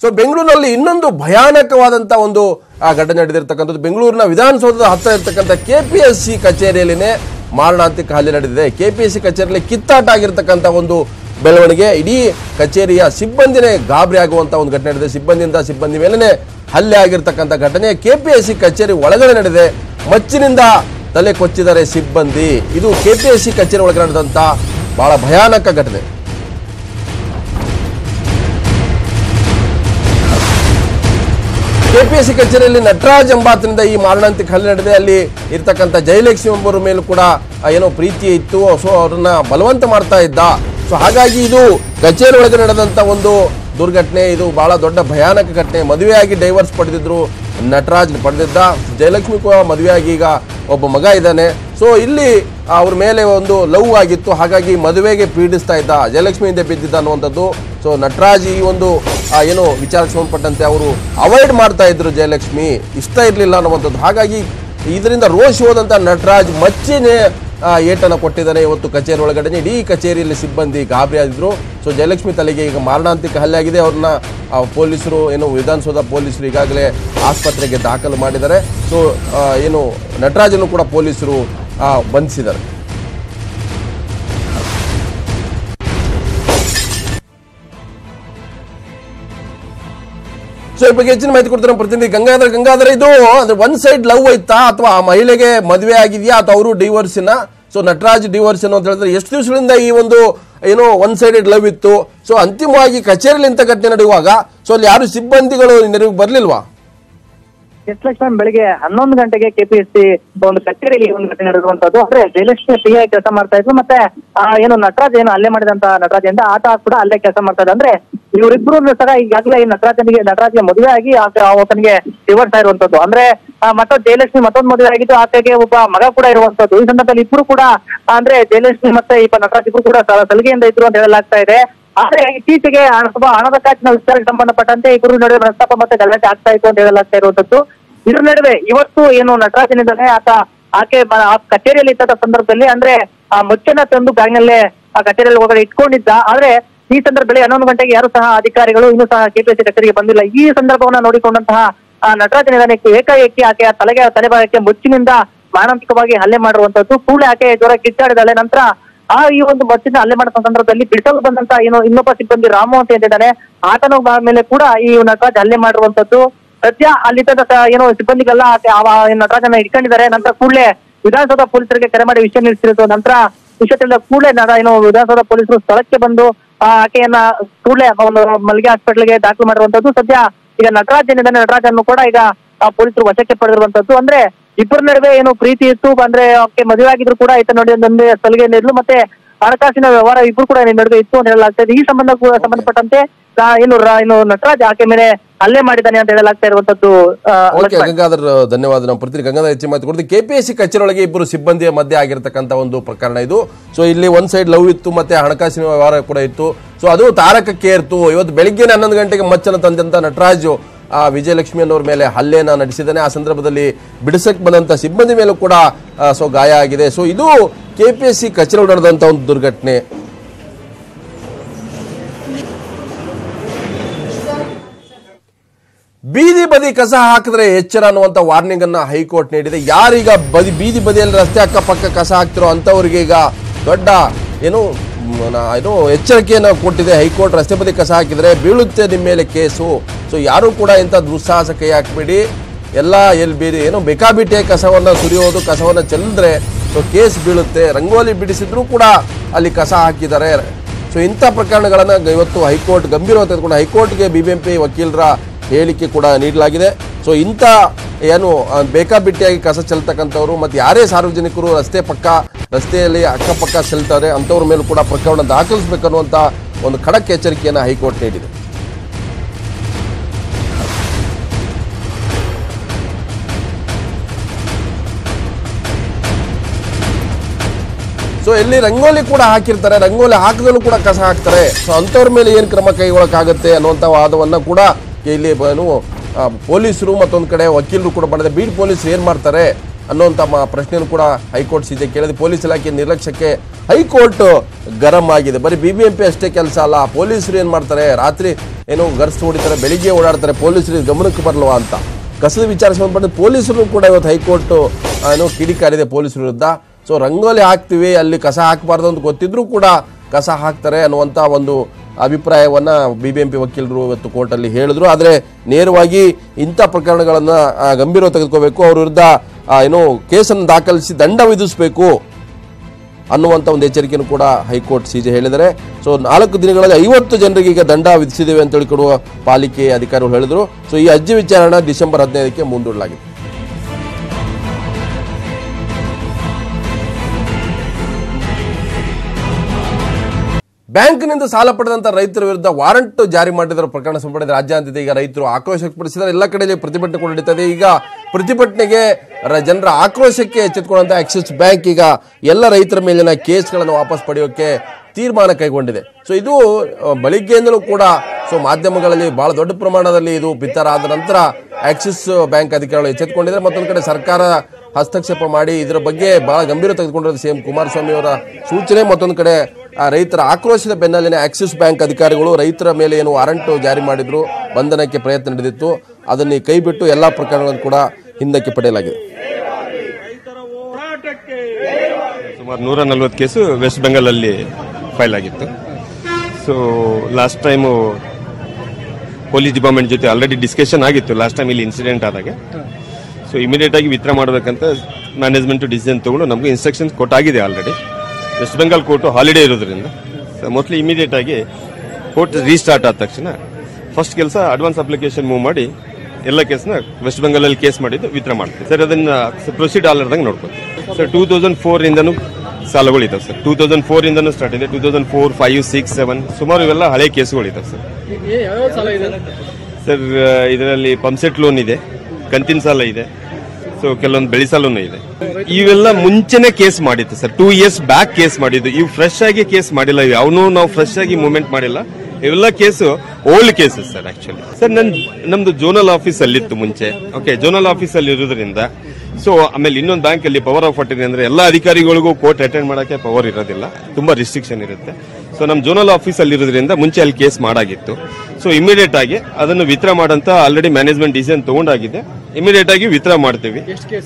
So ಬೆಂಗಳೂರಿನಲ್ಲಿ ಇನ್ನೊಂದು ಭಯಾನಕವಾದಂತ ಒಂದು ಆ ಘಟನೆ ನಡೆದಿರ್ತಕ್ಕಂಥದ್ದು ಬೆಂಗಳೂರಿನ ವಿಧಾನಸೌಧದ ಹತ್ತಿರ ಇರ್ತಕ್ಕಂಥ ಕೆ ಪಿ ಎಸ್ ಸಿ ಕಚೇರಿಯಲ್ಲಿನೇ ಮಾರಣಾಂತಿಕ ಹಲ್ಲೆ ನಡೆದಿದೆ ಕೆ ಪಿ ಎಸ್ ಸಿ ಕಚೇರಿಯಲ್ಲಿ ಕಿತ್ತಾಟ ಆಗಿರ್ತಕ್ಕಂಥ ಒಂದು ಬೆಳವಣಿಗೆ ಇಡೀ ಕಚೇರಿಯ ಸಿಬ್ಬಂದಿನೇ ಗಾಬರಿ ಆಗುವಂತ ಒಂದು ಘಟನೆ ನಡೆದಿದೆ ಸಿಬ್ಬಂದಿಯಿಂದ ಸಿಬ್ಬಂದಿ ಮೇಲೆನೆ ಹಲ್ಲೆ ಆಗಿರ್ತಕ್ಕಂಥ ಘಟನೆ ಕೆ ಪಿ ಎಸ್ ಸಿ ಕಚೇರಿ ಒಳಗಡೆ ನಡೆದಿದೆ ಮಚ್ಚಿನಿಂದ ತಲೆ ಕೊಚ್ಚಿದ್ದಾರೆ ಸಿಬ್ಬಂದಿ ಇದು ಕೆ ಪಿ ಎಸ್ ಸಿ ಕಚೇರಿ ಒಳಗೆ ನಡೆದಂತ ಬಹಳ ಭಯಾನಕ ಘಟನೆ ಕೆಪಿಎಸ್ಸಿ ಕಚೇರಿಯಲ್ಲಿ ನಟರಾಜ್ ಎಂಬಾತನಿಂದ ಈ ಮಾರಣಾಂತಿಕ ಹಲ್ಲೆ ನಡೆದಿದೆ ಅಲ್ಲಿ ಇರ್ತಕ್ಕಂಥ ಜಯಲಕ್ಷ್ಮಿ ಎಂಬುವರ ಮೇಲೂ ಕೂಡ ಆ, ಏನೋ ಪ್ರೀತಿ ಇತ್ತು ಸೊ ಅವ್ರನ್ನ ಬಲವಂತ ಮಾಡ್ತಾ ಇದ್ದ ಸೊ ಹಾಗಾಗಿ ಇದು ಕಚೇರಿ ಒಳಗೆ ನಡೆದಂತ ಒಂದು ದುರ್ಘಟನೆ ಇದು ಬಹಳ ದೊಡ್ಡ ಭಯಾನಕ ಘಟನೆ ಮದುವೆಯಾಗಿ ಡೈವರ್ಸ್ ಪಡೆದಿದ್ರು ನಟರಾಜ್ ಪಡೆದಿದ್ದ ಜಯಲಕ್ಷ್ಮಿ ಕೂಡ ಮದುವೆಯಾಗಿ ಈಗ ಒಬ್ಬ ಮಗ ಇದ್ದಾನೆ ಸೊ ಇಲ್ಲಿ ಅವ್ರ ಮೇಲೆ ಒಂದು ಲವ್ ಆಗಿತ್ತು ಹಾಗಾಗಿ ಮದುವೆಗೆ ಪೀಡಿಸ್ತಾ ಇದ್ದ ಜಯಲಕ್ಷ್ಮಿ ಹಿಂದೆ ಬಿದ್ದಿದ್ದ ಅನ್ನುವಂಥದ್ದು ಸೊ ನಟರಾಜ್ ಈ ಒಂದು ಆ, ಏನು ವಿಚಾರಕ್ಕೆ ಸಂಬಂಧಪಟ್ಟಂತೆ ಅವರು ಅವಾಯ್ಡ್ ಮಾಡ್ತಾ ಇದ್ರು ಜಯಲಕ್ಷ್ಮಿ ಇಷ್ಟ ಇರಲಿಲ್ಲ ಅನ್ನುವಂಥದ್ದು ಹಾಗಾಗಿ ಇದರಿಂದ ರೋಷ್ ಹೋದಂತ ನಟರಾಜ್ ಮಚ್ಚಿನೇ ಆ, ಏಟನ್ನ ಕೊಟ್ಟಿದ್ದಾನೆ ಇವತ್ತು ಕಚೇರಿ ಒಳಗಡೆ ಇಡೀ ಕಚೇರಿಯಲ್ಲಿ ಸಿಬ್ಬಂದಿ ಗಾಬರಿ ಆಗಿದ್ರು ಸೊ ಜಯಲಕ್ಷ್ಮಿ ತಲೆಗೆ ಈಗ ಮಾರಣಾಂತಿಕ ಹಲ್ಲೆ ಆಗಿದೆ ಅವ್ರನ್ನ ಆ, ಪೊಲೀಸರು ಏನು ವಿಧಾನಸೌಧ ಪೊಲೀಸರು ಈಗಾಗಲೇ ಆಸ್ಪತ್ರೆಗೆ ದಾಖಲು ಮಾಡಿದ್ದಾರೆ ಸೊ ಆ, ಏನು ನಟರಾಜನ್ನು ಕೂಡ ಪೊಲೀಸರು ಆ, ಬಂಧಿಸಿದ್ದಾರೆ ಸೊ ಈ ಬಗ್ಗೆ ಹೆಚ್ಚಿನ ಮಾಹಿತಿ ಕೊಡ್ತಾರೆ ನಮ್ಮ ಪ್ರತಿನಿಧಿ ಗಂಗಾಧರ ಗಂಗಾಧರ ಇದು ಅಂದ್ರೆ ಒನ್ ಸೈಡ್ ಲವ್ ಐತಾ ಅಥವಾ ಆ ಮಹಿಳೆಗೆ ಮದುವೆ ಆಗಿದೆಯಾ ಅಥವಾ ಅವರು ಡಿವೋರ್ಸಿನ ಸೊ ನಟರಾಜ್ ಡಿವೋರ್ಸ್ ಅಂತ ಹೇಳಿದ್ರೆ ಎಷ್ಟು ದಿವಸಗಳಿಂದ ಈ ಒಂದು ಏನೋ ಒನ್ ಸೈಡೆಡ್ ಲವ್ ಇತ್ತು ಸೊ ಅಂತಿಮವಾಗಿ ಕಚೇರಿಯಲ್ಲಿ ಇಂಥ ಘಟನೆ ನಡೆಯುವಾಗ ಸೊ ಅಲ್ಲಿ ಯಾರು ಸಿಬ್ಬಂದಿಗಳು ನೆರವಿಗೆ ಬರ್ಲಿಲ್ವಾ ಎಸ್ ಲಕ್ಷ್ಮಣ್ ಬೆಳಿಗ್ಗೆ ಹನ್ನೊಂದು ಗಂಟೆಗೆ ಕೆಪಿಎಸ್ಸಿ ಒಂದು ಕಚೇರಿಯಲ್ಲಿ ಒಂದು ಘಟನೆ ನಡೆದಿರುವಂತದ್ದು ಅಂದ್ರೆ ಜಯಲಕ್ಷ್ಮಿ ಪಿ ಐ ಕೆಲಸ ಮಾಡ್ತಾ ಇದ್ರು ಮತ್ತೆ ಆ ಏನು ನಟರಾಜ್ ಏನು ಹಲ್ಲೆ ಮಾಡಿದಂತ ನಟರಾಜ್ ಅಂತ ಆತ ಕೂಡ ಅಲ್ಲೇ ಕೆಲಸ ಮಾಡ್ತಾ ಇದ್ದ ಅಂದ್ರೆ ಇವರಿಬ್ರು ಸಹ ಈಗಾಗಲೇ ಈ ನಟರಾಜನಿಗೆ ನಟರಾಜ್ಗೆ ಮದುವೆ ಆಗಿ ಆತ- ಆತನಿಗೆ ಡಿವೋರ್ಸ್ ಆಗಿರುವಂತದ್ದು ಅಂದ್ರೆ ಆ, ಮತ್ತೊಂದು ಜಯಲಕ್ಷ್ಮಿ ಮತ್ತೊಂದು ಮದುವೆ ಆಗಿದ್ದು ಆಕೆಗೆ ಒಬ್ಬ ಮಗ ಕೂಡ ಇರುವಂತದ್ದು ಈ ಸಂದರ್ಭದಲ್ಲಿ ಇಬ್ರು ಕೂಡ ಅಂದ್ರೆ ಜಯಲಕ್ಷ್ಮಿ ಮತ್ತೆ ಈ ನಟರಾಜ್ ಇಬ್ರು ಕೂಡ ಸ- ಸಲಿಗೆಯಿಂದ ಇದ್ರು ಅಂತ ಹೇಳಲಾಗ್ತಾ ಇದೆ ಆದ್ರೆ ಇತ್ತೀಚೆಗೆ ಹಣ- ಸ್ವಲ್ಪ ಹಣದ ಕಾಚಿನ ವಿಚಾರಕ್ಕೆ ಸಂಬಂಧಪಟ್ಟಂತೆ ಇಬ್ಬರು ನಡುವೆ ಪ್ರಸ್ತಾಪ ಮತ್ತೆ ಗಲಾಟೆ ಆಗ್ತಾ ಇತ್ತು ಅಂತ ಹೇಳಲಾಗ್ತಾ ಇರುವಂತದ್ದು ಇದ್ರ ನಡುವೆ ಇವತ್ತು ಏನು ನಟರಾಜನಿದ್ದಾನೆ ಆತ ಆಕೆ ಮ- ಆ ಕಚೇರಿಯಲ್ಲಿ ಇದ್ದ ಸಂದರ್ಭದಲ್ಲಿ ಅಂದ್ರೆ ಆ ಮುಚ್ಚನ ತಂದು ಬ್ಯಾಗ್ನಲ್ಲೇ ಆ ಕಚೇರಿಯಲ್ಲಿ ಒಳಗಡೆ ಇಟ್ಕೊಂಡಿದ್ದ ಆದ್ರೆ ಈ ಸಂದರ್ಭದಲ್ಲಿ ಹನ್ನೊಂದು ಗಂಟೆಗೆ ಯಾರು ಸಹ ಅಧಿಕಾರಿಗಳು ಇನ್ನೂ ಸಹ ಕೆಪಿಎಸ್ಸಿ ಕಚೇರಿಗೆ ಬಂದಿಲ್ಲ ಈ ಸಂದರ್ಭವನ್ನ ನೋಡಿಕೊಂಡಂತಹ ಆ ನಟರಾಜ ನಿಧನಕ್ಕೆ ಏಕಾಏಕಿ ಆಕೆಯ ತಲೆಗೆ ತಲೆಭಾಗಕ್ಕೆ ಮುಚ್ಚಿನಿಂದ ಮಾರಣಾಂತಿಕವಾಗಿ ಹಲ್ಲೆ ಮಾಡಿರುವಂತದ್ದು ಕೂಡಲೇ ಆಕೆ ಜ್ವರ ಕಿಚ್ಚಾಡಿದಾಳೆ ನಂತರ ಆ ಈ ಒಂದು ಬಸ್ಸಿನ ಹಲ್ಲೆ ಮಾಡಿದ ಸಂದರ್ಭದಲ್ಲಿ ಬಿಡಿಸಲು ಬಂದಂತ ಏನು ಇನ್ನೊಬ್ಬ ಸಿಬ್ಬಂದಿ ರಾಮು ಅಂತ ಹೇಳಿದ್ದಾನೆ ಆತನ ಬ- ಮೇಲೆ ಕೂಡ ಈ ನಟರಾಜ್ ಹಲ್ಲೆ ಮಾಡಿರುವಂತದ್ದು ಸದ್ಯ ಅಲ್ಲಿದ್ದ ಸ- ಏನೋ ಸಿಬ್ಬಂದಿಗೆಲ್ಲ ಆಕೆ ಆ ಆ ನಟರಾಜನ ಇಟ್ಕೊಂಡಿದ್ದಾರೆ ನಂತರ ಕೂಡಲೇ ವಿಧಾನಸೌಧ ಪೊಲೀಸರಿಗೆ ಕರೆ ಮಾಡಿ ವಿಷಯ ನಿಲ್ಲಿಸಿರೋದು ನಂತರ ವಿಷಯ ತಿಳಿದ ಕೂಡಲೇ ನಟ ಏನು ವಿಧಾನಸೌಧ ಪೊಲೀಸರು ಸ್ಥಳಕ್ಕೆ ಬಂದು ಆ ಆಕೆಯನ್ನ ಕೂಡಲೇ ಒಂದು ಮಲ್ಗೆ ಹಾಸ್ಪಿಟಲ್ಗೆ ದಾಖಲು ಮಾಡಿರುವಂತದ್ದು ಸದ್ಯ ಈಗ ನಟರಾಜ್ ಏನಿದ್ದಾನೆ ನಟರಾಜ್ ಅನ್ನು ಕೂಡ ಈಗ ಆ ಪೊಲೀಸರು ವಶಕ್ಕೆ ಪಡೆದಿರುವಂತದ್ದು ಅಂದ್ರೆ ಇಬ್ಬರ ನಡುವೆ ಏನು ಪ್ರೀತಿ ಇತ್ತು ಅಂದ್ರೆ ಆಕೆ ಮದುವೆ ಆಗಿದ್ರು ಕೂಡ ಈತ ನೋಡಿ ಒಂದೊಂದೇ ಸಲಿಗೆ ಇದ್ಲು ಮತ್ತೆ ಹಣಕಾಸಿನ ವ್ಯವಹಾರ ಇಬ್ರು ಕೂಡ ನಡುವೆ ಇತ್ತು ಅಂತ ಹೇಳಲಾಗ್ತಾ ಇದೆ ಈ ಸಂಬಂಧ ಕೂಡ ಸಂಬಂಧಪಟ್ಟಂತೆ ಆ, ಏನು ರ- ಏನು ನಟರಾಜ್ ಆಕೆ ಮೇಲೆ ಹಲ್ಲೆ ಮಾಡಿದ್ದಾನೆ ಅಂತ ಹೇಳಲಾಗ್ತಾ ಇರುವಂತದ್ದು ಆ, ಓಕೆ ಲಕ್ಷ್ಮಣ್. ಗಂಗಾಧರ್ ಧನ್ಯವಾದ ನಮ್ಮ ಪ್ರತಿನಿಧಿ ಗಂಗಾಧರ್ ಹೆಚ್ಚಿನ ಮಾಹಿತಿ ಕೊಡ್ತೀವಿ ಕೆಪಿಎಸ್ಸಿ ಕಚೇರಿ ಒಳಗೆ ಇಬ್ಬರು ಸಿಬ್ಬಂದಿಯ ಮಧ್ಯೆ ಆಗಿರ್ತಕ್ಕಂಥ ಒಂದು ಪ್ರಕರಣ ಇದು ಸೊ ಇಲ್ಲಿ ಒಂದ್ ಸೈಡ್ ಲವ್ ಇತ್ತು ಮತ್ತೆ ಹಣಕಾಸಿನ ವ್ಯವಹಾರ ಕೂಡ ಇತ್ತು ಸೊ ಅದು ತಾರಕಕ್ಕೆ ಏರ್ತು ಇವತ್ತು ಬೆಳಿಗ್ಗೆ ಹನ್ನೊಂದು ಗಂಟೆಗೆ ಮಚ್ಚನ ತಂದಂತ ನಟರಾಜು ಆ ವಿಜಯಲಕ್ಷ್ಮಿ ಅನ್ನೋರ ಮೇಲೆ ಹಲ್ಲೆನ ನಡೆಸಿದ್ದಾನೆ ಆ ಸಂದರ್ಭದಲ್ಲಿ ಬಿಡಿಸಕ್ ಬಂದಂತ ಸಿಬ್ಬಂದಿ ಮೇಲೂ ಕೂಡ ಆ, ಸೊ ಗಾಯ ಆಗಿದೆ ಸೊ ಇದು ಕೆಪಿಎಸ್ಸಿ ಕಚೇರಿ ಒಳಗೆ ನಡೆದಂತ ಒಂದು ದುರ್ಘಟನೆ ಬೀದಿ ಬದಿ ಕಸ ಹಾಕಿದ್ರೆ ಎಚ್ಚರ ಅನ್ನುವಂತ ವಾರ್ನಿಂಗ್ ಅನ್ನ ಹೈಕೋರ್ಟ್ ನೀಡಿದೆ ಯಾರೀಗ ಬದಿ ಬೀದಿ ಬದಿಯಲ್ಲಿ ರಸ್ತೆ ಅಕ್ಕಪಕ್ಕ ಕಸ ಹಾಕ್ತಿರೋ ಅಂತವರಿಗೆ ಈಗ ದೊಡ್ಡ ಏನು ಮ್, ನಾ- ಏನು ಎಚ್ಚರಿಕೆಯನ್ನು ಕೊಟ್ಟಿದೆ ಹೈಕೋರ್ಟ್ ರಸ್ತೆ ಬದಿ ಕಸ ಹಾಕಿದ್ರೆ ಬೀಳುತ್ತೆ ನಿಮ್ಮ ಮೇಲೆ ಕೇಸು ಸೊ ಯಾರು ಕೂಡ ಇಂಥ ದುಸ್ಸಾಹಸ ಕೈ ಹಾಕ್ಬೇಡಿ ಎಲ್ಲ ಎಲ್ಲಿ ಬೀದಿ ಏನು ಬೇಕಾಬಿಟ್ಟೆ ಕಸವನ್ನ ಸುರಿಯೋದು ಕಸವನ್ನ ಚೆಲ್ಲಿದ್ರೆ ಸೊ ಕೇಸ್ ಬೀಳುತ್ತೆ ರಂಗೋಲಿ ಬಿಡಿಸಿದ್ರು ಕೂಡ ಅಲ್ಲಿ ಕಸ ಹಾಕಿದ್ದಾರೆ ಸೊ ಇಂಥ ಪ್ರಕರಣಗಳನ್ನು ಇವತ್ತು ಹೈಕೋರ್ಟ್ ಗಂಭೀರವಾಗಿ ತೆಗೆದುಕೊಂಡು ಹೈಕೋರ್ಟ್ಗೆ ಬಿಬಿಎಂಪಿ ವಕೀಲರ ಹೇಳಿಕೆ ಕೂಡ ನೀಡಲಾಗಿದೆ ಸೊ ಇಂಥ ಏನು ಆ, ಬೇಕಾಬಿಟ್ಟಿಯಾಗಿ ಕಸ ಚೆಲ್ತಕ್ಕಂಥವ್ರು ಮತ್ತು ಯಾರೇ ಸಾರ್ವಜನಿಕರು ರಸ್ತೆ ಪಕ್ಕ ರಸ್ತೆಯಲ್ಲಿ ಅಕ್ಕಪಕ್ಕ ಚೆಲ್ತಾರೆ ಅಂಥವ್ರ ಮೇಲೂ ಕೂಡ ಪ್ರಕರಣ ದಾಖಲಿಸಬೇಕನ್ನುವಂಥ ಒಂದು ಖಡಕ್ ಎಚ್ಚರಿಕೆಯನ್ನು ಹೈಕೋರ್ಟ್ ನೀಡಿದೆ ಸೊ ಇಲ್ಲಿ ರಂಗೋಲಿ ಕೂಡ ಹಾಕಿರ್ತಾರೆ ರಂಗೋಲಿ ಹಾಕದಲ್ಲೂ ಕೂಡ ಕಸ ಹಾಕ್ತಾರೆ ಸೊ ಅಂಥವ್ರ ಮೇಲೆ ಏನು ಕ್ರಮ ಕೈಗೊಳ್ಳಕ್ಕಾಗತ್ತೆ ಅನ್ನುವಂಥ ವಾದವನ್ನು ಕೂಡ ಇಲ್ಲಿ ಏನು ಆ, ಪೊಲೀಸರು ಮತ್ತೊಂದು ಕಡೆ ವಕೀಲರು ಕೂಡ ಮಾಡಿದೆ ಬೀಡ್ ಪೊಲೀಸರು ಏನು ಮಾಡ್ತಾರೆ ಅನ್ನುವಂಥ ಮ- ಪ್ರಶ್ನೆಯನ್ನು ಕೂಡ ಹೈಕೋರ್ಟ್ ಸೀದೆ ಕೇಳಿದೆ ಪೊಲೀಸ್ ಇಲಾಖೆ ನಿರ್ಲಕ್ಷ್ಯಕ್ಕೆ ಹೈಕೋರ್ಟ್ ಗರಂ ಆಗಿದೆ ಬರೀ ಬಿ ಬಿ ಎಂ ಪಿ ಅಷ್ಟೇ ಕೆಲಸ ಅಲ್ಲ ಪೊಲೀಸರು ಏನು ಮಾಡ್ತಾರೆ ರಾತ್ರಿ ಏನೋ ಗರ್ಸ್ ಹೊಡಿತಾರೆ ಬೆಳಿಗ್ಗೆ ಓಡಾಡ್ತಾರೆ ಪೊಲೀಸರು ಇದು ಗಮನಕ್ಕೆ ಬರಲ್ವಾ ಅಂತ ಕಸದ ವಿಚಾರ ಸಂಬಂಧಪಟ್ಟ ಪೊಲೀಸರು ಕೂಡ ಇವತ್ತು ಹೈಕೋರ್ಟ್ ಆ, ಏನೋ ಕಿಡಿಕಾರಿದೆ ಪೊಲೀಸರ ವಿರುದ್ಧ ಸೊ ರಂಗೋಲಿ ಹಾಕ್ತಿವಿ ಅಲ್ಲಿ ಕಸ ಹಾಕಬಾರ್ದು ಅಂತ ಗೊತ್ತಿದ್ರೂ ಕೂಡ ಕಸ ಹಾಕ್ತಾರೆ ಅನ್ನುವಂಥ ಒಂದು ಅಭಿಪ್ರಾಯವನ್ನ ಬಿ ಬಿ ಎಂ ಪಿ ವಕೀಲರು ಇವತ್ತು ಕೋರ್ಟಲ್ಲಿ ಹೇಳಿದ್ರು ಆದರೆ ನೇರವಾಗಿ ಇಂಥ ಪ್ರಕರಣಗಳನ್ನು ಗಂಭೀರ ತೆಗೆದುಕೋಬೇಕು ಅವ್ರ ವಿರುದ್ಧ ಆ, ಏನೋ ಕೇಸನ್ನು ದಾಖಲಿಸಿ ದಂಡ ವಿಧಿಸಬೇಕು ಅನ್ನುವಂಥ ಒಂದು ಎಚ್ಚರಿಕೆಯನ್ನು ಕೂಡ ಹೈಕೋರ್ಟ್ ಸಿಜೆ ಹೇಳಿದರೆ ಸೊ ನಾಲ್ಕು ದಿನಗಳಲ್ಲಿ ಐವತ್ತು ಜನರಿಗೆ ಈಗ ದಂಡ ವಿಧಿಸಿದ್ದೇವೆ ಅಂತ ಹೇಳಿ ಕೊಡುವ ಪಾಲಿಕೆ ಅಧಿಕಾರಿಗಳು ಹೇಳಿದರು ಸೊ ಈ ಅರ್ಜಿ ವಿಚಾರಣೆ ಡಿಸೆಂಬರ್ ಹದಿನೈದಕ್ಕೆ ಮುಂದೂಡಲಾಗಿದೆ ಬ್ಯಾಂಕ್ನಿಂದ ಸಾಲ ಪಡೆದಂತ ರೈತರ ವಿರುದ್ಧ ವಾರಂಟ್ ಜಾರಿ ಮಾಡಿದ ಪ್ರಕರಣ ಸಂಬಂಧ ರಾಜ್ಯಾದ್ಯಂತ ಈಗ ರೈತರು ಆಕ್ರೋಶ ವ್ಯಕ್ತಪಡಿಸಿದ್ದಾರೆ ಎಲ್ಲ ಕಡೆಯಲ್ಲಿ ಪ್ರತಿಭಟನೆ ಕೂಡ ನಡೀತದೆ ಈಗ ಪ್ರತಿಭಟನೆಗೆ ರ- ಜನರ ಆಕ್ರೋಶಕ್ಕೆ ಎಚ್ಚೆತ್ತುಕೊಂಡಂತ ಆಕ್ಸಿಸ್ ಬ್ಯಾಂಕ್ ಈಗ ಎಲ್ಲ ರೈತರ ಮೇಲಿನ ಕೇಸ್ಗಳನ್ನು ವಾಪಸ್ ಪಡೆಯೋಕೆ ತೀರ್ಮಾನ ಕೈಗೊಂಡಿದೆ ಸೊ ಇದು ಆ, ಬೆಳಿಗ್ಗೆಯಿಂದಲೂ ಕೂಡ ಸೊ ಮಾಧ್ಯಮಗಳಲ್ಲಿ ಬಹಳ ದೊಡ್ಡ ಪ್ರಮಾಣದಲ್ಲಿ ಇದು ಬಿತ್ತರ ಆದ ನಂತರ ಆಕ್ಸಿಸ್ ಬ್ಯಾಂಕ್ ಅಧಿಕಾರಿಗಳು ಎಚ್ಚೆತ್ತುಕೊಂಡಿದ್ದಾರೆ ಮತ್ತೊಂದು ಕಡೆ ಸರ್ಕಾರ ಹಸ್ತಕ್ಷೇಪ ಮಾಡಿ ಇದರ ಬಗ್ಗೆ ಬಹಳ ಗಂಭೀರ ತೆಗೆದುಕೊಂಡಿರೋದು ಸಿಎಂ ಕುಮಾರಸ್ವಾಮಿ ಅವರ ಸೂಚನೆ ಮತ್ತೊಂದು ಕಡೆ ಆ ರೈತರ ಆಕ್ರೋಶದ ಬೆನ್ನಲ್ಲಿನ ಆಕ್ಸಿಸ್ ಬ್ಯಾಂಕ್ ಅಧಿಕಾರಿಗಳು ರೈತರ ಮೇಲೆ ಏನು ವಾರಂಟ್ ಜಾರಿ ಮಾಡಿದ್ರು ಬಂಧನಕ್ಕೆ ಪ್ರಯತ್ನ ನಡೆದಿತ್ತು ಅದನ್ನು ಕೈ ಬಿಟ್ಟು ಎಲ್ಲಾ ಪ್ರಕರಣಗಳನ್ನು ಕೂಡ ಹಿಂದಕ್ಕೆ ಪಡೆಯಲಾಗಿದೆ ಸುಮಾರು ನೂರ ನಲ್ವತ್ತು ಕೇಸು ವೆಸ್ಟ್ ಬೆಂಗಾಲಲ್ಲಿ ಫೈಲ್ ಆಗಿತ್ತು so last time police department ಜೊತೆ ಆಲ್ರೆಡಿ ಡಿಸ್ಕಷನ್ ಆಗಿತ್ತು ಲಾಸ್ಟ್ ಟೈಮ್ ಇಲ್ಲಿ ಇನ್ಸಿಡೆಂಟ್ ಆದಾಗ ಸೊ ಇಮಿಡಿಯೇಟ್ ಆಗಿ ವಿತ್ಡ್ರಾ ಮಾಡಬೇಕಂತ ಮ್ಯಾನೇಜ್ಮೆಂಟ್ ಡಿಸಿಷನ್ ತಗೊಂಡು ನಮಗೆ ಇನ್ಸ್ಟ್ರಕ್ಷನ್ಸ್ ಕೊಟ್ಟಾಗಿದೆ already West Bengal court holiday ಇರೋದ್ರಿಂದ ಸೊ ಮೋಸ್ಟ್ಲಿ ಇಮಿಡಿಯೇಟ್ ಆಗಿ ಕೋರ್ಟ್ ರೀಸ್ಟಾರ್ಟ್ ಆದ ತಕ್ಷಣ ಫಸ್ಟ್ ಕೆಲಸ ಅಡ್ವಾನ್ಸ್ ಅಪ್ಲಿಕೇಶನ್ ಮೂವ್ ಮಾಡಿ ಎಲ್ಲ ಕೇಸ್ನ ವೆಸ್ಟ್ ಬೆಂಗಾಲಲ್ಲಿ ಕೇಸ್ ಮಾಡಿದ್ದು ವಿತ್ಡ್ರಾ ಮಾಡ್ತೀವಿ ಸರ್ ಅದನ್ನ ಪ್ರೊಸೀಡ್ ಆಲ್ದಂಗೆ ನೋಡ್ಕೊತೀವಿ ಸರ್ ಟೂ ತೌಸಂಡ್ ಫೋರ್ ಇಂದನೂ ಸಾಲಗಳು ಇದಾವೆ ಸರ್ ಟೂ ತೌಸಂಡ್ ಫೋರ್ ಇಂದನೂ ಸ್ಟಾರ್ಟ್ ಇದೆ two thousand four five six seven ಸುಮಾರು ಇವೆಲ್ಲ ಹಳೆ ಕೇಸ್ಗಳು ಇದಾವೆ ಸರ್ ಸರ್ ಇದರಲ್ಲಿ ಪಂಪ್ಸೆಟ್ ಲೋನ್ ಇದೆ ಕಂತಿನ ಸಾಲ ಇದೆ ಸೊ ಕೆಲವೊಂದು ಬೆಳಿ ಸಾಲನೂ ಇದೆ ಇವೆಲ್ಲ ಮುಂಚೆನೆ ಕೇಸ್ ಮಾಡಿತ್ತು sir two years back case ಮಾಡಿದ್ದು ಇವು ಫ್ರೆಶ್ ಆಗಿ ಕೇಸ್ ಮಾಡಿಲ್ಲ ಯಾವನೂ ನಾವು ಫ್ರೆಶ್ ಆಗಿ ಮೂವ್ಮೆಂಟ್ ಮಾಡಿಲ್ಲ ಇವೆಲ್ಲ case old cases sir actually sir ನನ್ ನಮ್ದು ಜೋನಲ್ ಆಫೀಸ್ ಅಲ್ಲಿತ್ತು ಮುಂಚೆ ಓಕೆ ಜೋನಲ್ ಆಫೀಸ್ ಅಲ್ಲಿ ಇರೋದ್ರಿಂದ ಸೊ ಆಮೇಲೆ ಇನ್ನೊಂದು ಬ್ಯಾಂಕ್ ಅಲ್ಲಿ ಪವರ್ ಆಫ್ ಅಟರ್ನಿ ಅಂದ್ರೆ ಎಲ್ಲ ಅಧಿಕಾರಿಗಳಿಗೂ ಕೋರ್ಟ್ ಅಟೆಂಡ್ ಮಾಡಕ್ಕೆ ಪವರ್ ಇರೋದಿಲ್ಲ ತುಂಬಾ ರಿಸ್ಟ್ರಿಕ್ಷನ್ ಇರುತ್ತೆ ಸೊ ನಮ್ಮ ಜೋನಲ್ ಆಫೀಸ್ ಅಲ್ಲಿ ಇರೋದ್ರಿಂದ ಮುಂಚೆ ಅಲ್ಲಿ ಕೇಸ್ ಮಾಡಾಗಿತ್ತು ಸೊ ಇಮಿಡಿಯೇಟ್ ಆಗಿ ಅದನ್ನು ವಿತ್ಡ್ರಾ ಮಾಡಂತ ಆಲ್ರೆಡಿ ಮ್ಯಾನೇಜ್ಮೆಂಟ್ ಡಿಸಿಷನ್ ತಗೊಂಡಾಗಿದೆ ಇಮಿಡಿಯೇಟ್ ಆಗಿ ವಿತ್ಡ್ರಾ ಮಾಡ್ತೀವಿ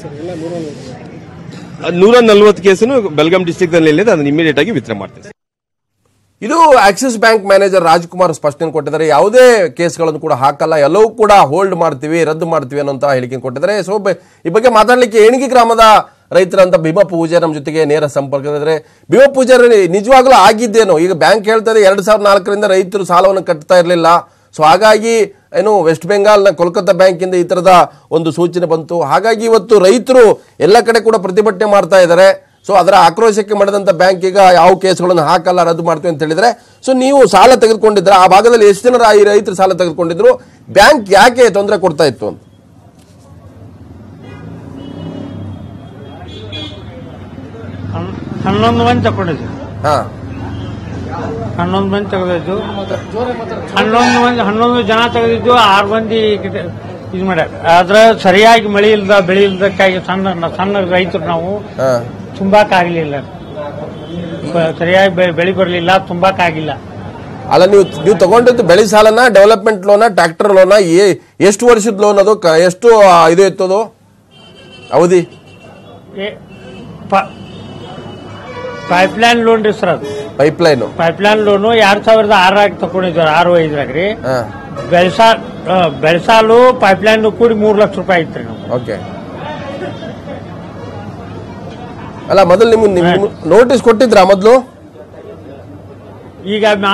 ಅದ್ ನೂರ ನಲ್ವತ್ತು ಕೇಸನ್ನು ಬೆಲ್ಗಾಂ ಡಿಸ್ಟಿಕ್ ನಲ್ಲಿ ಇದೆ ಅದನ್ನ ಇಮಿಡಿಯೇಟ್ ಆಗಿ ವಿತ್ಡ್ರಾ ಮಾಡ್ತೀವಿ ಇದು ಆಕ್ಸಿಸ್ ಬ್ಯಾಂಕ್ ಮ್ಯಾನೇಜರ್ ರಾಜ್ಕುಮಾರ್ ಸ್ಪಷ್ಟನೆ ಕೊಟ್ಟಿದ್ದಾರೆ ಯಾವುದೇ ಕೇಸ್ಗಳನ್ನು ಕೂಡ ಹಾಕಲ್ಲ ಎಲ್ಲವೂ ಕೂಡ ಹೋಲ್ಡ್ ಮಾಡ್ತೀವಿ ರದ್ದು ಮಾಡ್ತೀವಿ ಅನ್ನೋಂತ ಹೇಳಿಕೆ ಕೊಟ್ಟಿದ್ದಾರೆ ಸೊ ಬ- ಈ ಬಗ್ಗೆ ಮಾತಾಡ್ಲಿಕ್ಕೆ ಏಣಿಗೆ ಗ್ರಾಮದ ರೈತರಂತ ಭೀಮಾ ಪೂಜಾರಿ ನಮ್ಮ ಜೊತೆಗೆ ನೇರ ಸಂಪರ್ಕದಿದ್ದಾರೆ ಭೀಮಾ ಪೂಜಾರಿ ನಿಜವಾಗ್ಲೂ ಆಗಿದ್ದೇನೋ ಈಗ ಬ್ಯಾಂಕ್ ಹೇಳ್ತಾರೆ ಎರಡ್ ಸಾವಿರದ ನಾಲ್ಕರಿಂದ ರೈತರು ಸಾಲವನ್ನು ಕಟ್ತಾ ಇರಲಿಲ್ಲ ಸೊ ಹಾಗಾಗಿ ಏನು ವೆಸ್ಟ್ ಬೆಂಗಾಲ್ನ ಕೋಲ್ಕತ್ತಾ ಬ್ಯಾಂಕಿಂದ ಈ ತರದ ಒಂದು ಸೂಚನೆ ಬಂತು ಹಾಗಾಗಿ ಇವತ್ತು ರೈತರು ಎಲ್ಲ ಕಡೆ ಕೂಡ ಪ್ರತಿಭಟನೆ ಮಾಡ್ತಾ ಇದ್ದಾರೆ ಸೊ ಅದರ ಆಕ್ರೋಶಕ್ಕೆ ಮಾಡಿದಂತ ಬ್ಯಾಂಕ್ ಈಗ ಯಾವ ಕೇಸ್ಗಳನ್ನು ಹಾಕಲ್ಲ ರದ್ದು ಮಾಡ್ತೀವಿ ಅಂತ ಹೇಳಿದ್ರೆ ಸೊ ನೀವು ಸಾಲ ತೆಗೆದುಕೊಂಡಿದ್ರೆ ಆ ಭಾಗದಲ್ಲಿ ಎಷ್ಟು ಜನರ ಈ ರೈತರು ಸಾಲ ತೆಗೆದುಕೊಂಡಿದ್ರು ಬ್ಯಾಂಕ್ ಯಾಕೆ ತೊಂದರೆ ಕೊಡ್ತಾ ಇತ್ತು ಅಂತ ಹನ್- ಹನ್ನೊಂದು ಮಂದಿ ತಗೊಂಡಿದ್ದು ಹಾ ಹನ್ನೊಂದು ಮಂದಿ ತೆಗೆದಿದ್ದು ಹನ್ನೊಂದು ಮಂದಿ ಹನ್ನೊಂದು ಜನ ತೆಗೆದಿದ್ದು ಆರು ಮಂದಿ ಇದು ಮಾಡ್ಯಾರ ಆದ್ರೆ ಸರಿಯಾಗಿ ಮಳೆ ಇಲ್ದ ಬೆಳೆ ಇಲ್ದಕ್ಕಾಗಿ ಸಣ್ಣ ಸಣ್ಣ ರೈತರು ನಾವು ಹಾ ತುಂಬಾಕಾಗ್ಲಿಲ್ಲ ಬ- ಸರಿಯಾಗಿ ಬೆ- ಬೆಳೆ ಬರಲಿಲ್ಲ ತುಂಬಾಕಾಗಿಲ್ಲ ಅಲ್ಲ ನೀವು ನೀವು ತಗೊಂಡಿದ್ದು ಬೆಳೆ ಸಾಲನ ಡೆವಲಪ್ಮೆಂಟ್ ಲೋನ ಟ್ರ್ಯಾಕ್ಟರ್ ಲೋನ ಎಷ್ಟು ವರ್ಷದ ಲೋನ್ ಅದು ಕ- ಎಷ್ಟು ಆ, ಇದು ಇತ್ತು ಅದು ಅವಧಿ ಪೈಪ್ಲೈನ್ ಲೋನ್ ರೀ ಸರ್ ಅದು ಪೈಪ್ಲೈನು ಪೈಪ್ಲೈನ್ ಲೋನು ಎರಡ್ ಸಾವಿರದ ಆರಾಗ ತಗೊಂಡಿದ್ರು ಆರು ಐದ್ರಾಗ ರೀ ಹಾ ಬೆಳ್ಸಾ ಆ, ಬೆಳ್ಸಾಲು ಪೈಪ್ಲೈನ್ ಕೂಡಿ ಮೂರು ಲಕ್ಷ ರೂಪಾಯಿ ಐತ್ರಿ ನಾವು ಓಕೆ ಅಲ್ಲ ಮೊದಲು ನಿಮ್ಗೆ ನಿಮ್ಗೆ ನೋಟಿಸ್ ಕೊಟ್ಟಿದ್ರಾ ಮೊದಲು ಈಗ ನಾ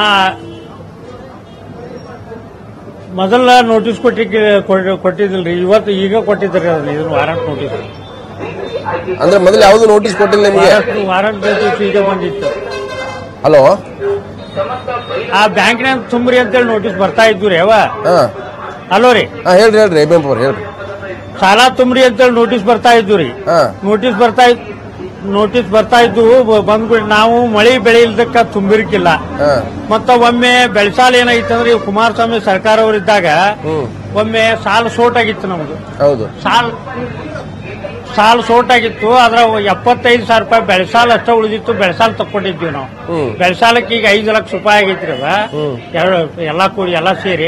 ಮೊದಲ ನೋಟಿಸ್ ಕೊಟ್ಟಿಕ್ಕೆ ಕೊಟ್ಟಿದ್ದಿಲ್ರಿ ಇವತ್ತು ಈಗ ಕೊಟ್ಟಿದ್ರಿ ಅದನ್ನ ಇದನ್ನ ವಾರಂಟ್ ನೋಟಿಸ್ ಅಂದ್ರೆ ಮೊದಲು ಯಾವುದು ನೋಟಿಸ್ ಕೊಟ್ಟಿಲ್ಲ ನಿಮಗೆ ವಾರಂಟ್ ವಾರಂಟ್ ನೋಟಿಸ್ ಈಗ ಬಂದಿತ್ತು ಹಲೋ ಆ ಬ್ಯಾಂಕ್ನಾಗ ತುಂಬ್ರಿ ಅಂತೇಳಿ ನೋಟಿಸ್ ಬರ್ತಾ ಇದ್ವು ರೀ ಅವ ಹಾ ಹಲೋ ರೀ ಹಾ ಹೇಳ್ರಿ ಹೇಳ್ರಿ ಎಬಿಎಂ ಅವ್ರು ಹೇಳ್ರಿ ಸಾಲ ತುಂಬ್ರಿ ಅಂತೇಳಿ ನೋಟಿಸ್ ಬರ್ತಾ ಇದ್ವು ರೀ ಹಾ ನೋಟಿಸ್ ಬರ್ತಾ ಇದ್ ನೋಟಿಸ್ ಬರ್ತಾ ಇದ್ದು ಬಂದ್ಬಿಟ್ಟು ನಾವು ಮಳೆ ಬೆಳೆ ಇಲ್ದಕ್ಕ ತುಂಬಿರ್ಕಿಲ್ಲ ಹಾ ಮತ್ತ ಒಮ್ಮೆ ಬೆಳಸಾಲ ಏನಾಗಿತ್ತಂದ್ರೆ ಈ ಕುಮಾರಸ್ವಾಮಿ ಸರ್ಕಾರ ಅವರಿದ್ದಾಗ ಹ್ಮ್ ಒಮ್ಮೆ ಸಾಲ ಸೋಟ್ ಆಗಿತ್ತು ನಮ್ದು ಹೌದು ಸಾಲ ಸಾಲ ಸೋಟಾಗಿತ್ತು ಅದ್ರ ಎಪ್ಪತ್ತೈದು ಸಾವಿರ ರೂಪಾಯಿ ಬೆಳೆಸಾಲ ಅಷ್ಟ ಉಳಿದಿತ್ತು ಬೆಳೆಸಾಲ ತಕೊಂಡಿದ್ವಿ ನಾವು ಹ್ಮ್. ಬೆಳೆಸಾಲಕ್ಕೆ ಈಗ ಐದು ಲಕ್ಷ ರೂಪಾಯಿ ಆಗೈತ್ರಿ ಅದ ಹ್ಮ್. ಎರಡು ಎಲ್ಲಾ ಕೂಡಿ ಎಲ್ಲಾ ಸೇರಿ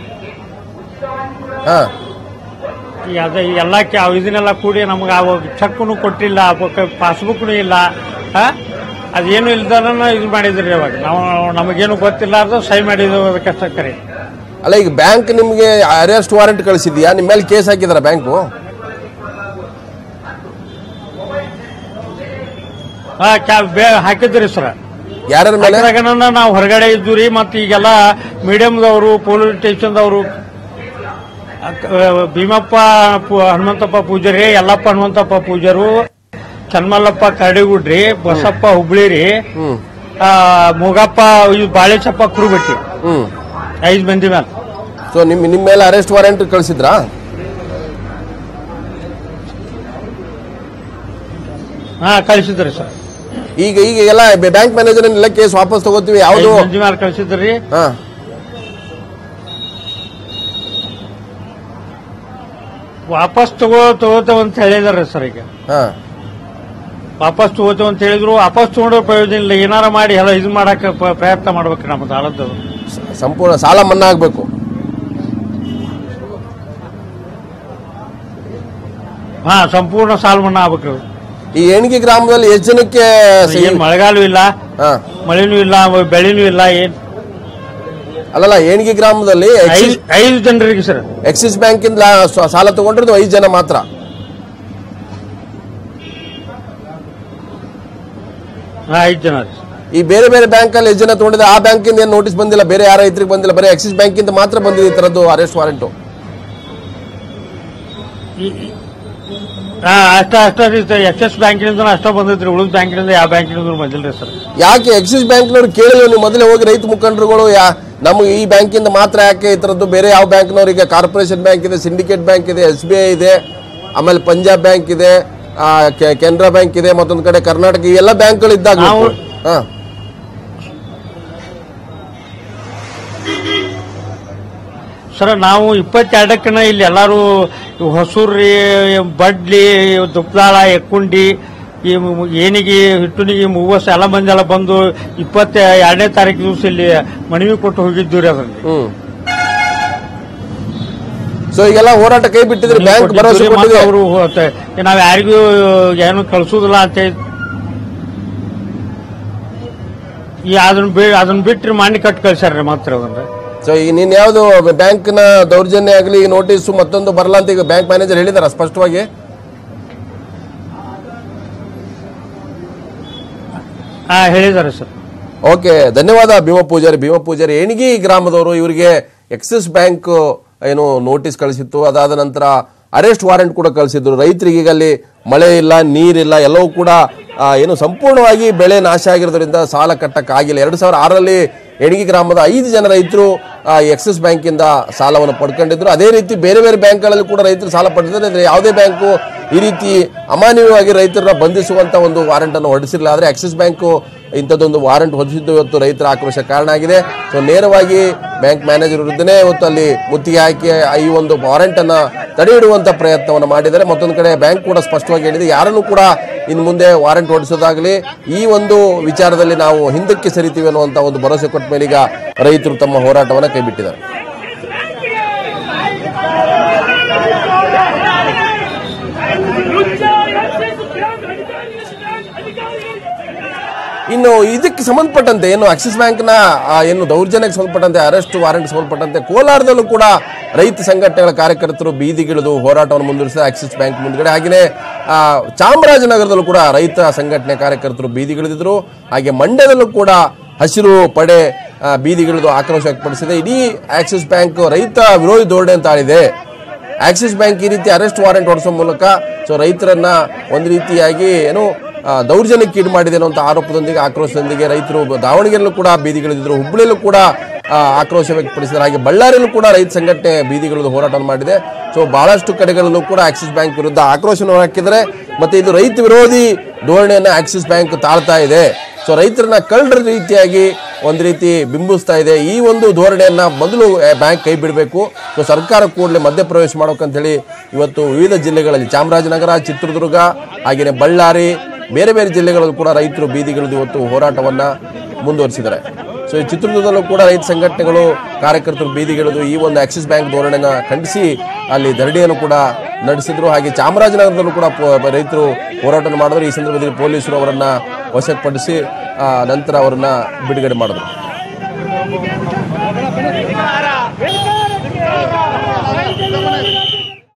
ಹಾ ಈ ಅದ ಎಲ್ಲ ಇದನ್ನೆಲ್ಲ ಕೂಡಿ ನಮ್ಗೆ ಅವಾಗ ಚೆಕ್ನು ಕೊಟ್ಟಿಲ್ಲ ಪಾಸ್ಬುಕ್ನು ಇಲ್ಲ ಆ? ಅದೇನು ಇಲ್ದನ ಇದು ಮಾಡಿದ್ರಿ ಅವಾಗ ನಾವು ನಮಗೇನು ಗೊತ್ತಿಲ್ಲ ಅದು ಸೈ ಮಾಡಿದ್ದು ಅದಕ್ಕೆ ಕರೆ ಅಲ್ಲ ಈಗ ಬ್ಯಾಂಕ್ ನಿಮ್ಗೆ ಅರೆಸ್ಟ್ ವಾರೆಂಟ್ ಕಳಿಸಿದ್ಯಾ ನಿಮ್ಮ ಮೇಲೆ ಕೇಸ್ ಹಾಕಿದಾರ ಬ್ಯಾಂಕು ಹಾ ಕ್ಯಾ- ಬೇ- ಹಾಕಿದ್ರಿ ಸರ್ ಯಾರ್ಯಾರ ಮೇಲೆ ಹಾಕಿದಾಗನ ನಾವು ಹೊರಗಡೆ ಇದ್ದು ರೀ ಮತ್ತೆ ಈಗೆಲ್ಲ ಮೀಡಿಯಂದವರು ಪೊಲೀಸ್ ಸ್ಟೇಷನ್ದವರು ಭೀಮಪ್ಪ ಪು- ಹನುಮಂತಪ್ಪ ಪೂಜಾರಿ ಯಲ್ಲಪ್ಪ ಹನುಮಂತಪ್ಪ ಪೂಜಾರು ಚನ್ಮಲ್ಲಪ್ಪ ಕರಡಿಗುಡ್ರಿ ಬಸಪ್ಪ ಹುಬ್ಳಿ ರೀ ಹ್ಮ್ ಆ, ಮೂಗಪ್ಪ ಇದು ಬಾಳೆಚಪ್ಪ ಕುರುಬಟ್ಟಿ ಹ್ಮ್ ಐದು ಮಂದಿ ಮೇಲೆ ಸೊ ನಿಮ್ ನಿಮ್ಮ ಮೇಲೆ ಅರೆಸ್ಟ್ ವಾರೆಂಟ್ ಕಳಿಸಿದ್ರಾ ಹಾ ಕಳಿಸಿದ್ರಿ ಸರ್ ಈಗ ಈಗ ಎಲ್ಲ ಬ್ಯಾಂಕ್ ಮ್ಯಾನೇಜರ್ ಎಲ್ಲ ಕೇಸ್ ವಾಪಸ್ ತಗೋತೀವಿ ಯಾವುದು ಐದು ಮಂದಿ ಮೇಲೆ ಕಳಿಸಿದ್ರಿ ಹಾ ವಾಪಸ್ ತಗೋ ತಗೋತೇವೆ ಅಂತ ಹೇಳಿದಾರೆ ಸರ್ ಈಗ ಹಾ ವಾಪಸ್ ತಗೋತೇವೆ ಅಂತ ಹೇಳಿದ್ರು ವಾಪಸ್ ತಗೊಂಡ್ರೆ ಪ್ರಯೋಜನ ಇಲ್ಲ ಏನಾರ ಮಾಡಿ ಎಲ್ಲ ಇದು ಮಾಡಕ್ಕೆ ಪ- ಪ್ರಯತ್ನ ಮಾಡ್ಬೇಕು ನಮ್ಮ ಸಾಲದ್ದು ಸಂಪೂರ್ಣ ಸಾಲ ಮನ್ನಾ ಆಗ್ಬೇಕು ಹಾ ಸಂಪೂರ್ಣ ಸಾಲ ಮನ್ನಾ ಆಗ್ಬೇಕು ಈ ಎಣ್ಗಿ ಗ್ರಾಮದಲ್ಲಿ ಎಷ್ಟು ಜನಕ್ಕೆ ಸ- ಏನ್ ಮಳೆಗಾಲೂ ಇಲ್ಲ ಹಾ ಮಳೆನೂ ಇಲ್ಲ ಬೆಳೆನೂ ಇಲ್ಲ ಏನ್ ಅಲ್ಲಲ್ಲ ಏಣ್ಗಿ ಗ್ರಾಮದಲ್ಲಿ ಐದು ಐದು ಜನರಿಗೆ ಸರ್ ಎಕ್ಸಿಸ್ ಬ್ಯಾಂಕ್ ಇಂದ ಸ- ಸಾಲ ತಗೊಂಡಿರೋದು ಐದು ಜನ ಮಾತ್ರ ಹಾ ಐದು ಜನ ರೀ. ಈ ಬೇರೆ ಬೇರೆ ಬ್ಯಾಂಕ್ ಅಲ್ಲಿ ಎಷ್ಟು ಜನ ತಗೊಂಡಿದ್ರೆ ಆ ಬ್ಯಾಂಕ್ ಇಂದ ಏನು ನೋಟಿಸ್ ಬಂದಿಲ್ಲ ಬೇರೆ ಯಾರ ರೈತರಿಗೆ ಬಂದಿಲ್ಲ ಬರೀ ಎಕ್ಸಿಸ್ ಬ್ಯಾಂಕ್ ಇಂದ ಮಾತ್ರ ಬಂದಿದೆ ಈ ತರದ್ದು ಅರೆಸ್ಟ್ ವಾರೆಂಟು ಈ- ಈ- ಹಾ ಅಷ್ಟ ಅಷ್ಟ ಎಸ್ ಎಸ್ ಬ್ಯಾಂಕಿನಿಂದ ಅಷ್ಟ ಬಂದೈತ್ರಿ ಉಳಿದ ಬ್ಯಾಂಕಿನಿಂದ ಯಾವ ಬ್ಯಾಂಕಿನಿಂದ ಬಂದಿಲ್ರಿ ಸರ್ ಯಾಕೆ ಎಕ್ಸಿಸ್ ಬ್ಯಾಂಕ್ನವ್ರು ಕೇಳಿಲ್ಲ ನೀವು ಮೊದಲೇ ಹೋಗಿ ರೈತ ಮುಖಂಡರುಗಳು ಯಾ ನಮಗೆ ಈ ಬ್ಯಾಂಕಿಂದ ಮಾತ್ರ ಯಾಕೆ ಈ ತರದ್ದು ಬೇರೆ ಯಾವ ಬ್ಯಾಂಕ್ನವ್ರಿಗೆ ಕಾರ್ಪೊರೇಷನ್ ಬ್ಯಾಂಕ್ ಇದೆ ಸಿಂಡಿಕೇಟ್ ಬ್ಯಾಂಕ್ ಇದೆ ಎಸ್ ಬಿ ಐ ಇದೆ ಆಮೇಲೆ ಪಂಜಾಬ್ ಬ್ಯಾಂಕ್ ಇದೆ ಆ, ಕೆ- ಕೆನರಾ ಬ್ಯಾಂಕ್ ಇದೆ ಮತ್ತೊಂದು ಕಡೆ ಕರ್ನಾಟಕ ಈ ಎಲ್ಲ ಬ್ಯಾಂಕ್ಗಳು ಇದ್ದಾಗ ನಾವು- ಹಾ ಸರ್ ನಾವು ಇಪ್ಪತ್ತೆರಡಕ್ಕನ ಇಲ್ಲಿ ಎಲ್ಲಾರು ಹೊಸೂರ್ರಿ ಬಡ್ಲಿ ದುಪ್ದಾಳ ಎಕ್ಕುಂಡಿ ಈ ಮು- ಏನಿಗೆ ಹಿಟ್ಟುನಿಗೆ ಮೂವಸ್ ಎಲ್ಲ ಮಂದಿ ಎಲ್ಲ ಬಂದು ಇಪ್ಪತ್ತ ಎರಡನೇ ತಾರೀಕು ದಿವಸ ಇಲ್ಲಿ ಮನವಿ ಕೊಟ್ಟು ಹೋಗಿದ್ದೀವಿ ರೀ ಅದರಲ್ಲಿ ಹ್ಮ್ ಸೊ ಈಗೆಲ್ಲ ಹೋರಾಟ ಕೈ ಬಿಟ್ಟಿದ್ರೆ ಬ್ಯಾಂಕ್ ಭರವಸೆ ಕೊಟ್ಟಿದೆ ಅವರು ನಾವ್ ಯಾರಿಗೂ ಏನು ಕಳ್ಸುದಿಲ್ಲ ಅಂತ ಹೇಳಿ ಈ ಅದನ್ನ ಬಿ ಅದನ್ನ ಬಿಟ್ರಿ ಮಾಡಿ ಕಟ್ ಕಳ್ಸ್ಯಾರ್ರಿ ಮಾತ್ರ ಅದನ್ನ ಸೊ ಈಗ ನೀನ್ ಯಾವ್ದು ಬ್ಯಾಂಕ್ ನ ದೌರ್ಜನ್ಯ ಆಗಲಿ ನೋಟಿಸ್ ಮತ್ತೊಂದು ಬರಲ್ಲ ಅಂತ ಈಗ ಬ್ಯಾಂಕ್ ಮ್ಯಾನೇಜರ್ ಹೇಳಿದಾರ ಸ್ಪಷ್ಟವಾಗಿ ಹಾ ಹೇಳಿದಾರೆ ಸರ್ ಓಕೆ ಧನ್ಯವಾದ ಭೀಮ ಪೂಜಾರಿ ಭೀಮ ಪೂಜಾರಿ ಏಣಿಗಿ ಗ್ರಾಮದವರು ಇವರಿಗೆ ಎಕ್ಸಿಸ್ ಬ್ಯಾಂಕ್ ಏನು ನೋಟಿಸ್ ಕಳಿಸಿತ್ತು ಅದಾದ ನಂತರ ಅರೆಸ್ಟ್ ವಾರೆಂಟ್ ಕೂಡ ಕಳಿಸಿದ್ರು ರೈತರಿಗೆ ಈಗ ಅಲ್ಲಿ ಮಳೆ ಇಲ್ಲ ನೀರಿಲ್ಲ ಎಲ್ಲವೂ ಕೂಡ ಆ, ಏನು ಸಂಪೂರ್ಣವಾಗಿ ಬೆಳೆ ನಾಶ ಆಗಿರೋದ್ರಿಂದ ಸಾಲ ಕಟ್ಟಕ್ಕಾಗಿಲ್ಲ ಎರಡು ಸಾವಿರ ಆರರಲ್ಲಿ ಎಣಗಿ ಗ್ರಾಮದ ಐದು ಜನ ರೈತರು ಎಕ್ಸಿಸ್ ಬ್ಯಾಂಕಿಂದ ಸಾಲವನ್ನು ಪಡ್ಕೊಂಡಿದ್ರು ಅದೇ ರೀತಿ ಬೇರೆ ಬೇರೆ ಬ್ಯಾಂಕ್ಗಳಲ್ಲಿ ಕೂಡ ರೈತರು ಸಾಲ ಪಡೆದಿದ್ದಾರೆ ಅಂದ್ರೆ ಯಾವುದೇ ಬ್ಯಾಂಕು ಈ ರೀತಿ ಅಮಾನ್ಯವಾಗಿ ರೈತರನ್ನ ಬಂಧಿಸುವಂತ ಒಂದು ವಾರೆಂಟ್ ಅನ್ನು ಹೊರಡಿಸಿಲ್ಲ ಆದ್ರೆ ಆಕ್ಸಿಸ್ ಬ್ಯಾಂಕು ಇಂಥದ್ದೊಂದು ವಾರೆಂಟ್ ಹೊರಡಿಸಿದ್ದು ಇವತ್ತು ರೈತರ ಆಕ್ರೋಶ ಕಾರಣ ಆಗಿದೆ ಸೊ ನೇರವಾಗಿ ಬ್ಯಾಂಕ್ ಮ್ಯಾನೇಜರ್ ವಿರುದ್ಧನೇ ಇವತ್ತು ಅಲ್ಲಿ ಮುತ್ತಿಗೆ ಹಾಕಿ ಈ ಒಂದು ವಾರೆಂಟ್ ಅನ್ನ ತಡೆ ಹಿಡುವಂತ ಪ್ರಯತ್ನವನ್ನು ಮಾಡಿದ್ದಾರೆ ಮತ್ತೊಂದು ಕಡೆ ಬ್ಯಾಂಕ್ ಕೂಡ ಸ್ಪಷ್ಟವಾಗಿ ಹೇಳಿದೆ ಯಾರನ್ನು ಕೂಡ ಇನ್ನು ಮುಂದೆ ವಾರೆಂಟ್ ಹೊರಡಿಸೋದಾಗಲಿ ಈ ಒಂದು ವಿಚಾರದಲ್ಲಿ ನಾವು ಹಿಂದಕ್ಕೆ ಸರಿತೀವಿ ಅನ್ನುವಂತ ಒಂದು ಭರವಸೆ ಕೊಟ್ಟ ಮೇಲೆ ಈಗ ರೈತರು ತಮ್ಮ ಹೋರಾಟವನ್ನು ಕೈಬಿಟ್ಟಿದ್ದಾರೆ ಇನ್ನು ಇದಕ್ಕೆ ಸಂಬಂಧಪಟ್ಟಂತೆ ಏನು ಆಕ್ಸಿಸ್ ಬ್ಯಾಂಕ್ನ ಆ, ಏನು ದೌರ್ಜನ್ಯಕ್ಕೆ ಸಂಬಂಧಪಟ್ಟಂತೆ ಅರೆಸ್ಟ್ ವಾರೆಂಟ್ ಸಂಬಂಧಪಟ್ಟಂತೆ ಕೋಲಾರದಲ್ಲೂ ಕೂಡ ರೈತ ಸಂಘಟನೆಗಳ ಕಾರ್ಯಕರ್ತರು ಬೀದಿಗಿಳಿದು ಹೋರಾಟವನ್ನು ಮುಂದುವರಿಸಿದ ಆಕ್ಸಿಸ್ ಬ್ಯಾಂಕ್ ಮುಂದ್ಗಡೆ ಹಾಗೆಯೇ ಆ, ಚಾಮರಾಜನಗರದಲ್ಲೂ ಕೂಡ ರೈತ ಸಂಘಟನೆ ಕಾರ್ಯಕರ್ತರು ಬೀದಿಗಿಳಿದಿದ್ರು ಹಾಗೆ ಮಂಡ್ಯದಲ್ಲೂ ಕೂಡ ಹಸಿರು ಪಡೆ ಆ, ಬೀದಿಗಿಳಿದು ಆಕ್ರೋಶ ವ್ಯಕ್ತಪಡಿಸಿದೆ ಇಡೀ ಆಕ್ಸಿಸ್ ಬ್ಯಾಂಕ್ ರೈತ ವಿರೋಧಿ ಧೋರಣೆ ಅಂತ ಆಡಿದೆ ಆಕ್ಸಿಸ್ ಬ್ಯಾಂಕ್ ಈ ರೀತಿ ಅರೆಸ್ಟ್ ವಾರೆಂಟ್ ಹೊಡಿಸೋ ಮೂಲಕ ಸೊ ರೈತರನ್ನ ಒಂದು ರೀತಿಯಾಗಿ ಏನು ಆ, ದೌರ್ಜನ್ಯಕ್ಕೆ ಈಡು ಮಾಡಿದೆ ಅನ್ನುವಂಥ ಆರೋಪದೊಂದಿಗೆ ಆಕ್ರೋಶದೊಂದಿಗೆ ರೈತರು ದಾವಣಗೆರೆಯಲ್ಲೂ ಕೂಡ ಬೀದಿಗಿಳಿದಿದ್ರು ಹುಬ್ಬಳ್ಳಿಯಲ್ಲೂ ಕೂಡ ಆ, ಆಕ್ರೋಶ ವ್ಯಕ್ತಪಡಿಸಿದ್ದಾರೆ ಹಾಗೆ ಬಳ್ಳಾರಿಯಲ್ಲೂ ಕೂಡ ರೈತ ಸಂಘಟನೆ ಬೀದಿಗಿಳಿದು ಹೋರಾಟವನ್ನು ಮಾಡಿದೆ ಸೊ ಬಹಳಷ್ಟು ಕಡೆಗಳಲ್ಲೂ ಕೂಡ ಆಕ್ಸಿಸ್ ಬ್ಯಾಂಕ್ ವಿರುದ್ಧ ಆಕ್ರೋಶವನ್ನು ಹಾಕಿದರೆ ಮತ್ತೆ ಇದು ರೈತ ವಿರೋಧಿ ಧೋರಣೆಯನ್ನ ಆಕ್ಸಿಸ್ ಬ್ಯಾಂಕ್ ತಾಳ್ತಾ ಇದೆ ಸೊ ರೈತರನ್ನ ಕಳ್ಳರ ರೀತಿಯಾಗಿ ಒಂದು ರೀತಿ ಬಿಂಬಿಸ್ತಾ ಇದೆ ಈ ಒಂದು ಧೋರಣೆಯನ್ನ ಮೊದಲು ಆ, ಬ್ಯಾಂಕ್ ಕೈ ಬಿಡಬೇಕು ಸೊ ಸರ್ಕಾರ ಕೂಡಲೇ ಮಧ್ಯಪ್ರವೇಶ ಮಾಡ್ಬೇಕಂತ ಹೇಳಿ ಇವತ್ತು ವಿವಿಧ ಜಿಲ್ಲೆಗಳಲ್ಲಿ ಚಾಮರಾಜನಗರ ಚಿತ್ರದುರ್ಗ ಹಾಗೆಯೇ ಬಳ್ಳಾರಿ ಬೇರೆ ಬೇರೆ ಜಿಲ್ಲೆಗಳಲ್ಲೂ ಕೂಡ ರೈತರು ಬೀದಿಗಿಳಿದು ಇವತ್ತು ಹೋರಾಟವನ್ನ ಮುಂದುವರಿಸಿದ್ದಾರೆ ಸೊ ಈ ಚಿತ್ರದುರ್ಗದಲ್ಲೂ ಕೂಡ ರೈತ ಸಂಘಟನೆಗಳು ಕಾರ್ಯಕರ್ತರು ಬೀದಿಗಿಳಿದು ಈ ಒಂದು ಆಕ್ಸಿಸ್ ಬ್ಯಾಂಕ್ ಧೋರಣೆನ ಖಂಡಿಸಿ ಅಲ್ಲಿ ಧರಣಿಯನ್ನು ಕೂಡ ನಡೆಸಿದ್ರು ಹಾಗೆ ಚಾಮರಾಜನಗರದಲ್ಲೂ ಕೂಡ ಪೊ- ರೈತರು ಹೋರಾಟ ಮಾಡಿದ್ರು ಈ ಸಂದರ್ಭದಲ್ಲಿ ಪೊಲೀಸರು ಅವರನ್ನ ವಶಪಡಿಸಿ ಆ, ನಂತರ ಅವರನ್ನ ಬಿಡುಗಡೆ ಮಾಡಿದ್ರು